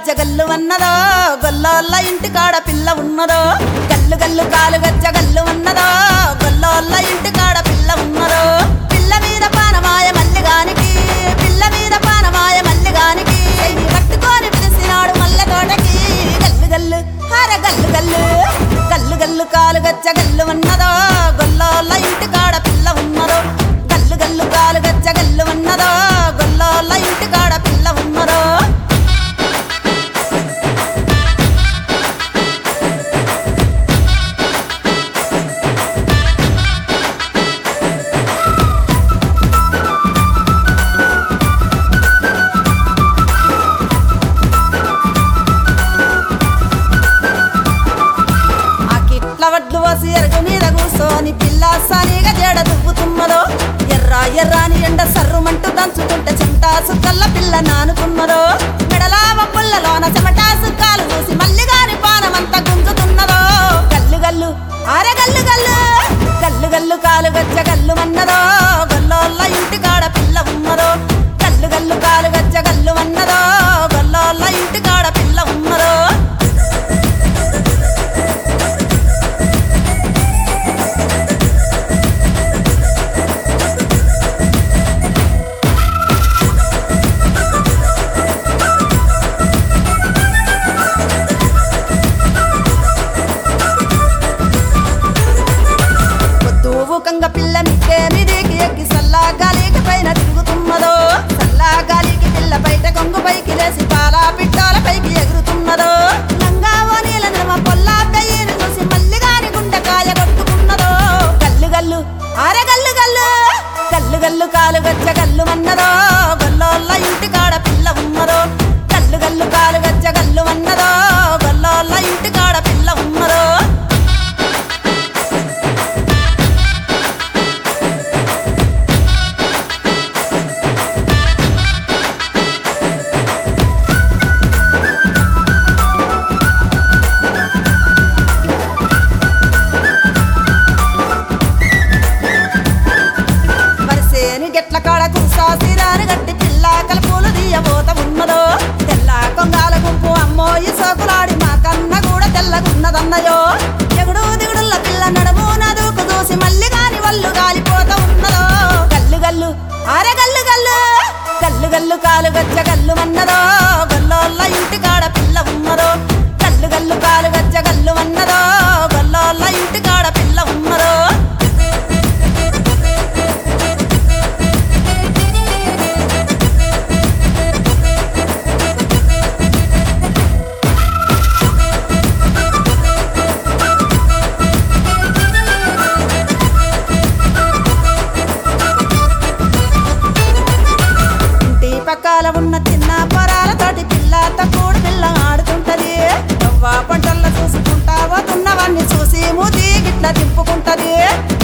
గజ్జ గల్లు అన్నదో గొల్లోళ్ళ ఇంటి కాడ పిల్ల ఉన్నదో గల్లు గల్లు కాలు గజ్జ గల్లు అన్నదో గొల్లోళ్ళ ఇంటి కాడ పిల్ల ఉన్నదో పిల్ల మీద పానమాయ మల్లిగానికి పిల్ల మీద పానమాయ మల్లిగానికి చెయ్యి కట్టుకొని పిలిచినాడు మల్లె తోటకి గల్లు గల్లు హార గల్లు గల్లు గల్లు గల్లు కాలు గజ్జ గల్లు అన్నదో గొల్లోళ్ళ ఇంటి కాడ పిల్ల ఉన్నదో గల్లు గల్లు కాలు గజ్జ గల్లు అన్నదో గొల్లోళ్ళ ఇంటి కాడ పిల్ల ఉన్నదో ఆ కిట్ల వడ్లు వసి ఎరుగు మీద కూసోని పిల్ల సానిగా జడ దువ్వుతున్నదో ఎర్ర ఎర్రాని ఎండ సర్రుమంటూ దంచుతుంటే చెమటా సుక్కల్ల పిల్ల నానుకున్నదో మెడలావ పుల్లలోన చెమటా సుక్కాలు చూసి మల్లిగాని పానమంతా గుంజుతున్నదో గల్లు గల్లు ఆరే గల్లు గల్లు గల్లు గల్లు కాలు గజ్జ గల్లు అన్నదో గొల్లోళ్ళ ఇంటి కాడ పిల్ల ఉన్నదో గల్లు గల్లు కాలు గజ్జ గల్లు అన్నదో గొల్లోళ్ళ ఇంటి కాడ పిల్ల ఉన్నదో పొద్దువుకంగ పిల్ల మిక్కే మిదికి ఎక్కి సల్లా గాలికి పైన తిరుగుతున్నదో సల్లా గాలికి పిల్ల బయట కొంగు పైకి లేసి పాలా పిట్టాల పైకి ఎగురుతున్నదో లంగా ఓ నీల నడుమ పొల్లా పెయ్యిని చూసి మల్లిగాని గుండెకాయ కొట్టుకున్నదో గల్లు గల్లు ఆరే గల్లు గల్లు గల్లు గల్లు కాలు గజ్జ గల్లు అన్నదో గొల్లోళ్ళ ఇంటి కాడ పిల్ల ఉన్నదో గల్లు గల్లు కాలు గజ్జ గల్లు అన్నదో గొల్లోళ్ళ ఇంటి కాడ పిల్ల ఉన్నదో వరిసేని గెట్ల కాడ కుసాసిరాని గట్టి పిల్ల కలుపులు దియబోత ఉన్నదో తెల్ల కొంగాల గుంపు అమ్మోయి సోకులాడి మా కన్న కూడా తెల్లగున్నదన్నయో ఎగుడు దిగుడుల్ల పిల్ల నడుమున దూకు దూసి మల్లి గాని వల్లు గాలిపోత ఉన్నదో గల్లు గల్లు ఆరే గల్లు గల్లు గల్లు గల్లు కాలు గజ్జ గల్లు అన్నదో గొల్లోళ్ళ ఇంటి కాడ పిల్ల ఉన్నదో గల్లు గల్లు కాలు గజ్జ గల్లు అన్నదో గొల్లోళ్ళ ఇంటి కాడ పిల్ల ఉన్నదో ఇంటి పక్కల ఉన్న చిన్న పొరాలతోటి పిల్లతో కూడి పిల్ల ఆడుతుంటది రవ్వ పంటల్లో చూసుకుంటా పోతున్నవన్నీ చూసి మూతి గిట్ల తిప్పుకుంటది